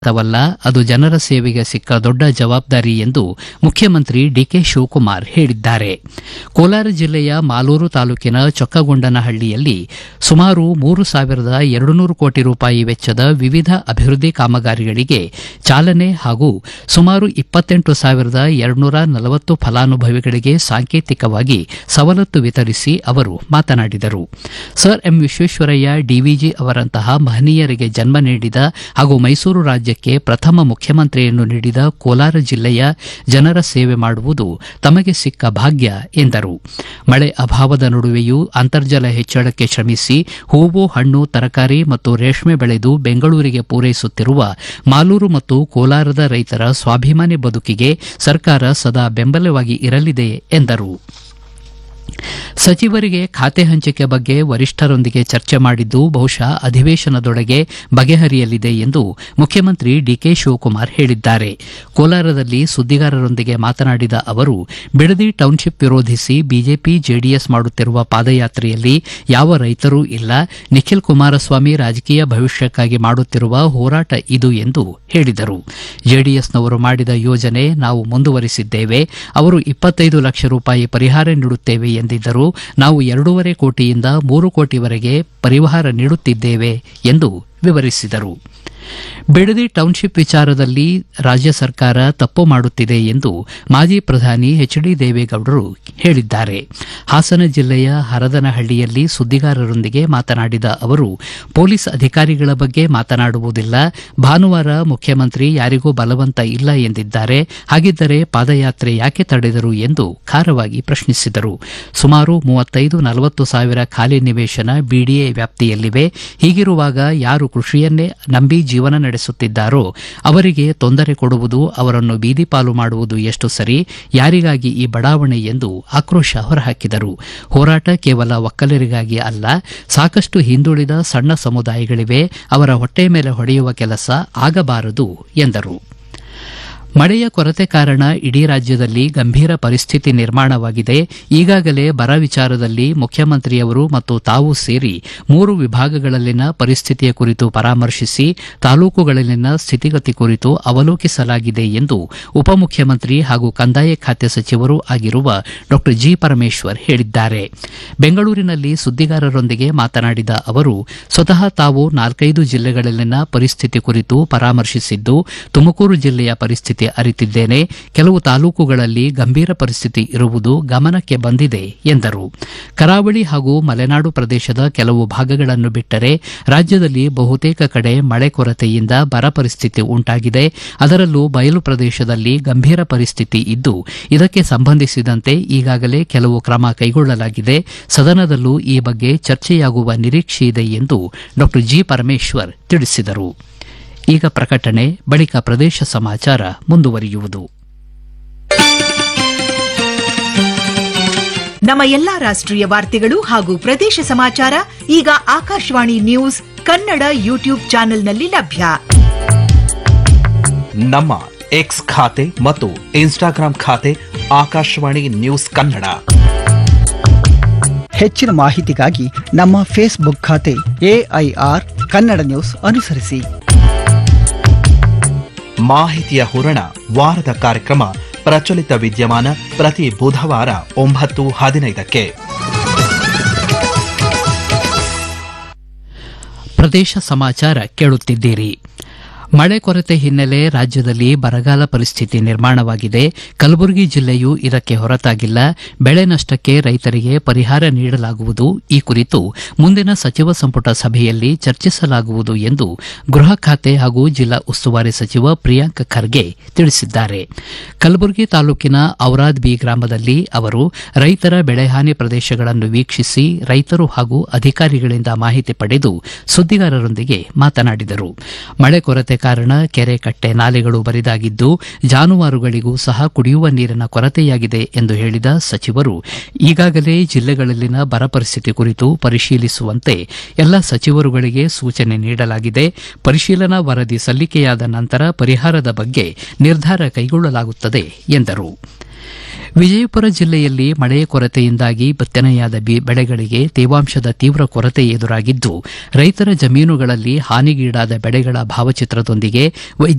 ವಲ್ಲ ಅದು ಜನರ ಸೇವೆಗೆ ಸಿಕ್ಕ ದೊಡ್ಡ ಜವಾಬ್ದಾರಿ ಎಂದು ಮುಖ್ಯಮಂತ್ರಿ ಡಿಕೆ ಶಿವಕುಮಾರ್ ಹೇಳಿದ್ದಾರೆ ಕೋಲಾರ ಜಿಲ್ಲೆಯ ಮಾಲೂರು ತಾಲೂಕಿನ ಚೊಕ್ಕಗೊಂಡನಹಳ್ಳಿಯಲ್ಲಿ ಸುಮಾರು ಮೂರು ಸಾವಿರದ ಎರಡುನೂರು ಕೋಟಿ ರೂಪಾಯಿ ವೆಚ್ಚದ ವಿವಿಧ ಅಭಿವೃದ್ಧಿ ಕಾಮಗಾರಿಗಳಿಗೆ ಚಾಲನೆ ಹಾಗೂ ಸುಮಾರು ಇಪ್ಪತ್ತೆಂಟು ಸಾವಿರದ ಎರಡುನೂರ ನಲವತ್ತು ಫಲಾನುಭವಿಗಳಿಗೆ ಸಾಂಕೇತಿಕವಾಗಿ ಸವಲತ್ತು ವಿತರಿಸಿ ಅವರು ಮಾತನಾಡಿದರು ಸರ್ ಎಂ ವಿಶ್ವೇಶ್ವರಯ್ಯ ಡಿವಿಜಿ ಅವರಂತಹ ಮಹನೀಯರಿಗೆ ಜನ್ಮ ನೀಡಿದ ಹಾಗೂ ಮೈಸೂರು ರಾಜ್ಯಕ್ಕೆ ಪ್ರಥಮ ಮುಖ್ಯಮಂತ್ರಿಯನ್ನು ನೀಡಿದ ಕೋಲಾರ ಜಿಲ್ಲೆಯ ಜನರ ಸೇವೆ ಮಾಡುವುದು ತಮಗೆ ಸಿಕ್ಕ ಭಾಗ್ಯ ಎಂದರು ಮಳೆ ಅಭಾವದ ನಡುವೆಯೂ ಅಂತರ್ಜಲ ಹೆಚ್ಚಳಕ್ಕೆ ಶ್ರಮಿಸಿ ಹೂವು ಹಣ್ಣು ತರಕಾರಿ ಮತ್ತು ರೇಷ್ಮೆ ಬೆಳೆದು ಬೆಂಗಳೂರಿಗೆ ಪೂರೈಸುತ್ತಿರುವ ಮಾಲೂರು ಮತ್ತು ಕೋಲಾರದ ರೈತರ ಸ್ವಾಭಿಮಾನಿ ಬದುಕಿಗೆ ಸರ್ಕಾರ ಸದಾ ಬೆಂಬಲವಾಗಿ ಇರಲಿದೆ ಎಂದರು ಸಚಿವರಿಗೆ ಖಾತೆ ಹಂಚಿಕೆ ಬಗ್ಗೆ ವರಿಷ್ಠರೊಂದಿಗೆ ಚರ್ಚೆ ಮಾಡಿದ್ದು ಬಹುಶಃ ಅಧಿವೇಶನದೊಳಗೆ ಬಗೆಹರಿಯಲಿದೆ ಎಂದು ಮುಖ್ಯಮಂತ್ರಿ ಡಿಕೆ ಶಿವಕುಮಾರ್ ಹೇಳಿದ್ದಾರೆ ಕೋಲಾರದಲ್ಲಿ ಸುದ್ದಿಗಾರರೊಂದಿಗೆ ಮಾತನಾಡಿದ ಅವರು ಬಿಡದಿ ಟೌನ್ಶಿಪ್ ವಿರೋಧಿಸಿ ಬಿಜೆಪಿ ಜೆಡಿಎಸ್ ಮಾಡುತ್ತಿರುವ ಪಾದಯಾತ್ರೆಯಲ್ಲಿ ಯಾವ ರೈತರೂ ಇಲ್ಲ ನಿಖಿಲ್ ಕುಮಾರಸ್ವಾಮಿ ರಾಜಕೀಯ ಭವಿಷ್ಯಕ್ಕಾಗಿ ಮಾಡುತ್ತಿರುವ ಹೋರಾಟ ಇದು ಎಂದು ಹೇಳಿದರು ಜೆಡಿಎಸ್ನವರು ಮಾಡಿದ ಯೋಜನೆ ನಾವು ಮುಂದುವರಿಸಿದ್ದೇವೆ ಅವರು ಇಪ್ಪತ್ತೈದು ಲಕ್ಷ ರೂಪಾಯಿ ಪರಿಹಾರ ನೀಡುತ್ತೇವೆ ಎಂದಿದ್ದರು ನಾವು ಎರಡೂವರೆ ಕೋಟಿಯಿಂದ ಮೂರು ಕೋಟಿವರೆಗೆ ಪರಿಹಾರ ನೀಡುತ್ತಿದ್ದೇವೆ ಎಂದು ವಿವರಿಸಿದರು ಬಿಡದಿ ಟೌನ್ಶಿಪ್ ವಿಚಾರದಲ್ಲಿ ರಾಜ್ಯ ಸರ್ಕಾರ ತಪ್ಪು ಮಾಡುತ್ತಿದೆ ಎಂದು ಮಾಜಿ ಪ್ರಧಾನಿ ಎಚ್ ಡಿ ದೇವೇಗೌಡರು ಹೇಳಿದ್ದಾರೆ ಹಾಸನ ಜಿಲ್ಲೆಯ ಹರದನಹಳ್ಳಿಯಲ್ಲಿ ಸುದ್ದಿಗಾರರೊಂದಿಗೆ ಮಾತನಾಡಿದ ಅವರು ಪೊಲೀಸ್ ಅಧಿಕಾರಿಗಳ ಬಗ್ಗೆ ಮಾತನಾಡುವುದಿಲ್ಲ ಭಾನುವಾರ ಮುಖ್ಯಮಂತ್ರಿ ಯಾರಿಗೂ ಬಲವಂತ ಇಲ್ಲ ಎಂದಿದ್ದಾರೆ ಹಾಗಿದ್ದರೆ ಪಾದಯಾತ್ರೆ ಯಾಕೆ ತಡೆದರು ಎಂದು ಖಾರವಾಗಿ ಪ್ರಶ್ನಿಸಿದರು ಸುಮಾರು ಮೂವತ್ತೈದು ನಲವತ್ತು ಸಾವಿರ ಖಾಲಿ ನಿವೇಶನ ಬಿಡಿಎ ವ್ಯಾಪ್ತಿಯಲ್ಲಿವೆ ಹೀಗಿರುವಾಗ ಯಾರು ಕೃಷಿಯನ್ನೇ ನಂಬಿ ಜೀವನ ನಡೆಸುತ್ತಿದ್ದಾರೋ ಅವರಿಗೆ ತೊಂದರೆ ಕೊಡುವುದು ಅವರನ್ನು ಬೀದಿಪಾಲು ಮಾಡುವುದು ಎಷ್ಟು ಸರಿ ಯಾರಿಗಾಗಿ ಈ ಬಡಾವಣೆ ಎಂದು ಆಕ್ರೋಶ ಹೊರಹಾಕಿದರು ಹೋರಾಟ ಕೇವಲ ಒಕ್ಕಲರಿಗಾಗಿ ಅಲ್ಲ ಸಾಕಷ್ಟು ಹಿಂದುಳಿದ ಸಣ್ಣ ಸಮುದಾಯಗಳಿವೆ ಅವರ ಹೊಟ್ಟೆ ಮೇಲೆ ಹೊಡೆಯುವ ಕೆಲಸ ಆಗಬಾರದು ಎಂದರು ಮಳೆಯ ಕೊರತೆ ಕಾರಣ ಇಡೀ ರಾಜ್ಯದಲ್ಲಿ ಗಂಭೀರ ಪರಿಸ್ಥಿತಿ ನಿರ್ಮಾಣವಾಗಿದೆ ಈಗಾಗಲೇ ಬರ ವಿಚಾರದಲ್ಲಿ ಮುಖ್ಯಮಂತ್ರಿಯವರು ಮತ್ತು ತಾವು ಸೇರಿ ಮೂರು ವಿಭಾಗಗಳಲ್ಲಿನ ಪರಿಸ್ಥಿತಿಯ ಕುರಿತು ಪರಾಮರ್ಶಿಸಿ ತಾಲೂಕುಗಳಲ್ಲಿನ ಸ್ಥಿತಿಗತಿ ಕುರಿತು ಅವಲೋಕಿಸಲಾಗಿದೆ ಎಂದು ಉಪಮುಖ್ಯಮಂತ್ರಿ ಹಾಗೂ ಕಂದಾಯ ಖಾತೆ ಸಚಿವರೂ ಆಗಿರುವ ಡಾ ಜಿ ಪರಮೇಶ್ವರ್ ಹೇಳಿದ್ದಾರೆ ಬೆಂಗಳೂರಿನಲ್ಲಿ ಸುದ್ದಿಗಾರರೊಂದಿಗೆ ಮಾತನಾಡಿದ ಅವರು ಸ್ವತಃ ತಾವು ನಾಲ್ಕೈದು ಜಿಲ್ಲೆಗಳಲ್ಲಿನ ಪರಿಸ್ಥಿತಿ ಕುರಿತು ಪರಾಮರ್ಶಿಸಿದ್ದು ತುಮಕೂರು ಜಿಲ್ಲೆಯ ಪರಿಸ್ಥಿತಿ ಅರಿತಿದ್ದೇನೆ ಕೆಲವು ತಾಲೂಕುಗಳಲ್ಲಿ ಗಂಭೀರ ಪರಿಸ್ಥಿತಿ ಇರುವುದು ಗಮನಕ್ಕೆ ಬಂದಿದೆ ಎಂದರು ಕರಾವಳಿ ಹಾಗೂ ಮಲೆನಾಡು ಪ್ರದೇಶದ ಕೆಲವು ಭಾಗಗಳನ್ನು ಬಿಟ್ಟರೆ ರಾಜ್ಯದಲ್ಲಿ ಬಹುತೇಕ ಕಡೆ ಮಳೆ ಕೊರತೆಯಿಂದ ಬರ ಪರಿಸ್ಥಿತಿ ಉಂಟಾಗಿದೆ ಅದರಲ್ಲೂ ಬಯಲು ಪ್ರದೇಶದಲ್ಲಿ ಗಂಭೀರ ಪರಿಸ್ಥಿತಿ ಇದ್ದು ಇದಕ್ಕೆ ಸಂಬಂಧಿಸಿದಂತೆ ಈಗಾಗಲೇ ಕೆಲವು ಕ್ರಮ ಕೈಗೊಳ್ಳಲಾಗಿದೆ ಸದನದಲ್ಲೂ ಈ ಬಗ್ಗೆ ಚರ್ಚೆಯಾಗುವ ನಿರೀಕ್ಷೆಯಿದೆ ಎಂದು ಡಾ ಜಿ ಪರಮೇಶ್ವರ್ ತಿಳಿಸಿದರು ಈಗ ಪ್ರಕಟಣೆ ಬಳಿಕ ಪ್ರದೇಶ ಸಮಾಚಾರ ಮುಂದುವರಿಯುವುದು ನಮ್ಮ ಎಲ್ಲಾ ರಾಷ್ಟ್ರೀಯ ವಾರ್ತೆಗಳು ಹಾಗೂ ಪ್ರದೇಶ ಸಮಾಚಾರ ಈಗ ಆಕಾಶವಾಣಿ ನ್ಯೂಸ್ ಕನ್ನಡ ಯೂಟ್ಯೂಬ್ ಚಾನೆಲ್ನಲ್ಲಿ ಲಭ್ಯ ನಮ್ಮ ಎಕ್ಸ್ ಖಾತೆ ಮತ್ತು ಇನ್ಸ್ಟಾಗ್ರಾಂ ಖಾತೆ ಆಕಾಶವಾಣಿ ನ್ಯೂಸ್ ಕನ್ನಡ ಹೆಚ್ಚಿನ ಮಾಹಿತಿಗಾಗಿ ನಮ್ಮ ಫೇಸ್ಬುಕ್ ಖಾತೆ ಎಐಆರ್ ಕನ್ನಡ ನ್ಯೂಸ್ ಅನುಸರಿಸಿ ಮಾಹಿತಿಯ ಹೂರಣ ವಾರದ ಕಾರ್ಯಕ್ರಮ ಪ್ರಚಲಿತ ವಿದ್ಯಮಾನ ಪ್ರತಿ ಬುಧವಾರ ಒಂಬತ್ತು ಹದಿನೈದಕ್ಕೆ ಪ್ರದೇಶ ಸಮಾಚಾರ ಕೇಳುತ್ತಿದ್ದೀರಿ ಮಳೆ ಕೊರತೆ ಹಿನ್ನೆಲೆ ರಾಜ್ಯದಲ್ಲಿ ಬರಗಾಲ ಪರಿಸ್ಥಿತಿ ನಿರ್ಮಾಣವಾಗಿದೆ ಕಲಬುರಗಿ ಜಿಲ್ಲೆಯೂ ಇದಕ್ಕೆ ಹೊರತಾಗಿಲ್ಲ ಬೆಳೆ ನಷ್ಟಕ್ಕೆ ರೈತರಿಗೆ ಪರಿಹಾರ ನೀಡಲಾಗುವುದು ಈ ಕುರಿತು ಮುಂದಿನ ಸಚಿವ ಸಂಪುಟ ಸಭೆಯಲ್ಲಿ ಚರ್ಚಿಸಲಾಗುವುದು ಎಂದು ಗೃಹ ಖಾತೆ ಹಾಗೂ ಜಿಲ್ಲಾ ಉಸ್ತುವಾರಿ ಸಚಿವ ಪ್ರಿಯಾಂಕ್ ಖರ್ಗೆ ತಿಳಿಸಿದ್ದಾರೆ ಕಲಬುರಗಿ ತಾಲೂಕಿನ ಔರಾದ್ ಬಿ ಗ್ರಾಮದಲ್ಲಿ ಅವರು ರೈತರ ಬೆಳೆಹಾನಿ ಪ್ರದೇಶಗಳನ್ನು ವೀಕ್ಷಿಸಿ ರೈತರು ಹಾಗೂ ಅಧಿಕಾರಿಗಳಿಂದ ಮಾಹಿತಿ ಪಡೆದು ಸುದ್ದಿಗಾರರೊಂದಿಗೆ ಮಾತನಾಡಿದರು ಮಳೆ ಕೊರತೆ ಕಾರಣ ಕೆರೆ ಕಟ್ಟೆ ನಾಲೆಗಳು ಬರಿದಾಗಿದ್ದು ಜಾನುವಾರುಗಳಿಗೂ ಸಹ ಕುಡಿಯುವ ನೀರಿನ ಕೊರತೆಯಾಗಿದೆ ಎಂದು ಹೇಳಿದ ಸಚಿವರು ಈಗಾಗಲೇ ಜಿಲ್ಲೆಗಳಲ್ಲಿನ ಬರ ಪರಿಸ್ಥಿತಿ ಕುರಿತು ಪರಿಶೀಲಿಸುವಂತೆ ಎಲ್ಲ ಸಚಿವರುಗಳಿಗೆ ಸೂಚನೆ ನೀಡಲಾಗಿದೆ ಪರಿಶೀಲನಾ ವರದಿ ಸಲ್ಲಿಕೆಯಾದ ನಂತರ ಪರಿಹಾರದ ಬಗ್ಗೆ ನಿರ್ಧಾರ ಕೈಗೊಳ್ಳಲಾಗುತ್ತದೆ ಎಂದರು ವಿಜಯಪುರ ಜಿಲ್ಲೆಯಲ್ಲಿ ಮಳೆ ಕೊರತೆಯಿಂದಾಗಿ ಬಿತ್ತನೆಯಾದ ಬಿ- ಬೆಳೆಗಳಿಗೆ ತೇವಾಂಶದ ತೀವ್ರ ಕೊರತೆ ಎದುರಾಗಿದ್ದು ರೈತರ ಜಮೀನುಗಳಲ್ಲಿ ಹಾನಿಗೀಡಾದ ಬೆಳೆಗಳ ಭಾವಚಿತ್ರದೊಂದಿಗೆ